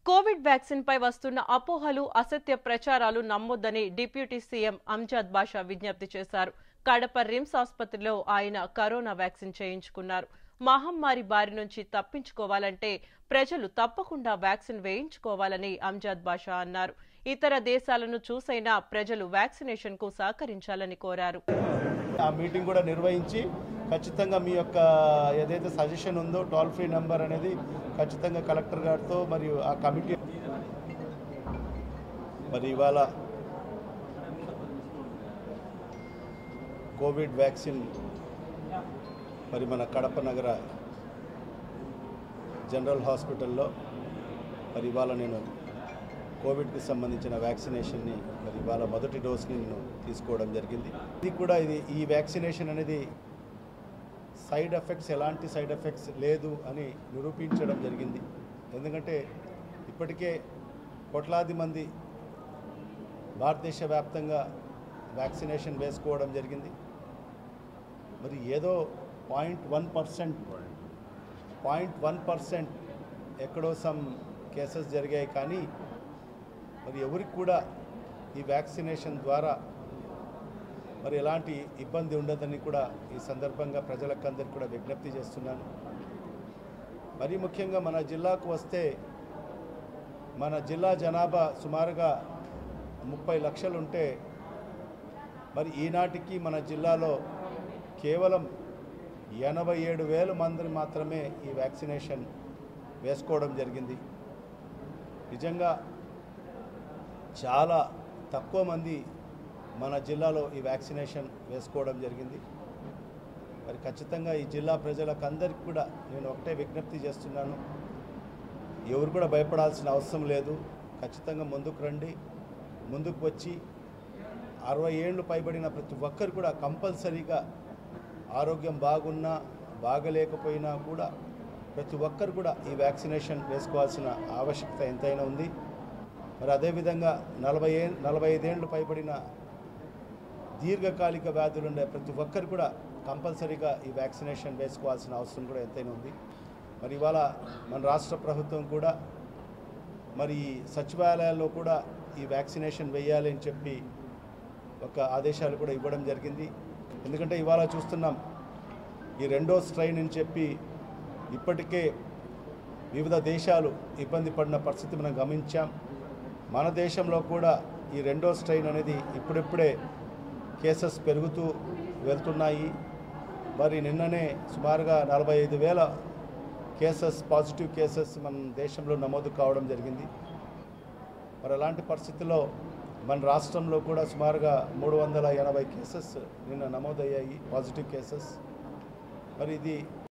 Covid vaccine పై వస్తున్న అపోహలు అసత్య ప్రచారాలు నమ్మొద్దని డిప్యూటీ సీఎం అంజాద్ బాషా విజ్ఞప్తి చేశారు కడప రిమ్స్ ఆసుపత్రిలో ఆయన కరోనా వ్యాక్సిన్ చేయించుకున్నారు మహమ్మారి బారి నుంచి తప్పించుకోవాలంటే ప్రజలు తప్పకుండా వ్యాక్సిన్ వేయించుకోవాలని అంజాద్ బాషా అన్నారు ఇతర దేశాలను చూసైనా ప్రజలు వ్యాక్సినేషన్ కు సహకరించాలని కోరారు ఆ మీటింగ్ కూడా నిర్వహించి ఖచ్చితంగా మీ యొక్క ఏదైతే సజెషన్ ఉందో టోల్ ఫ్రీ నెంబర్ అనేది ఖచ్చితంగా కలెక్టర్ గారితో మరియు ఆ కమిటీ మరి ఇవాళ కోవిడ్ వ్యాక్సిన్ మరి మన కడప నగర జనరల్ హాస్పిటల్లో మరి ఇవాళ నేను కోవిడ్కి సంబంధించిన వ్యాక్సినేషన్ని మరి ఇవాళ మొదటి డోస్ని నేను తీసుకోవడం జరిగింది ఇది కూడా ఇది ఈ వ్యాక్సినేషన్ అనేది సైడ్ ఎఫెక్ట్స్ ఎలాంటి సైడ్ ఎఫెక్ట్స్ లేదు అని నిరూపించడం జరిగింది ఎందుకంటే ఇప్పటికే కోట్లాది మంది భారతదేశ వ్యాప్తంగా వ్యాక్సినేషన్ వేసుకోవడం జరిగింది మరి ఏదో point one percent point one percent ఎక్కడో సమ్ కేసెస్ జరిగాయి కానీ మరి ఎవరికి కూడా ఈ వ్యాక్సినేషన్ ద్వారా మరి ఎలాంటి ఇబ్బంది ఉండదని కూడా ఈ సందర్భంగా ప్రజలకు అందరికీ కూడా విజ్ఞప్తి చేస్తున్నాను మరీ ముఖ్యంగా మన జిల్లాకు వస్తే మన జిల్లా జనాభా సుమారుగా ముప్పై లక్షలు ఉంటే మరి ఈనాటికి మన జిల్లాలో కేవలం ఎనభై ఏడు వేల మందిని మాత్రమే ఈ వ్యాక్సినేషన్ వేసుకోవడం జరిగింది నిజంగా చాలా తక్కువ మంది మన జిల్లాలో ఈ వ్యాక్సినేషన్ వేసుకోవడం జరిగింది మరి ఖచ్చితంగా ఈ జిల్లా ప్రజలకు అందరికీ కూడా నేను ఒకటే విజ్ఞప్తి చేస్తున్నాను ఎవరు కూడా భయపడాల్సిన అవసరం లేదు ఖచ్చితంగా ముందుకు రండి ముందుకు వచ్చి అరవై ఏళ్ళు పైబడిన ప్రతి ఒక్కరు కూడా కంపల్సరీగా ఆరోగ్యం బాగున్నా బాగలేకపోయినా కూడా ప్రతి ఒక్కరు కూడా ఈ వ్యాక్సినేషన్ వేసుకోవాల్సిన ఆవశ్యకత ఎంతైనా ఉంది మరి అదేవిధంగా నలభై ఏ నలభై ఐదేళ్ళు పైబడిన దీర్ఘకాలిక వ్యాధులు ఉండే ప్రతి ఒక్కరు కూడా కంపల్సరీగా ఈ వ్యాక్సినేషన్ వేసుకోవాల్సిన అవసరం కూడా ఎంతైనా ఉంది మరి ఇవాళ మన రాష్ట్ర ప్రభుత్వం కూడా మరి ఈ సచివాలయాల్లో కూడా ఈ వ్యాక్సినేషన్ వేయాలి అని చెప్పి ఒక ఆదేశాలు కూడా ఇవ్వడం జరిగింది ఎందుకంటే ఇవాళ చూస్తున్నాం ఈ రెండో స్ట్రైన్ అని చెప్పి ఇప్పటికే వివిధ దేశాలు ఇబ్బంది పడిన పరిస్థితి మనం గమనించాం మన దేశంలో కూడా ఈ రెండో స్ట్రెయిన్ అనేది ఇప్పుడిప్పుడే కేసెస్ పెరుగుతూ వెళ్తున్నాయి మరి నిన్ననే సుమారుగా నలభై ఐదు వేల కేసెస్ పాజిటివ్ కేసెస్ మన దేశంలో నమోదు కావడం జరిగింది మరి అలాంటి పరిస్థితుల్లో మన రాష్ట్రంలో కూడా సుమారుగా మూడు వందల ఎనభై కేసెస్ నిన్న నమోదయ్యాయి పాజిటివ్ కేసెస్ మరి ఇది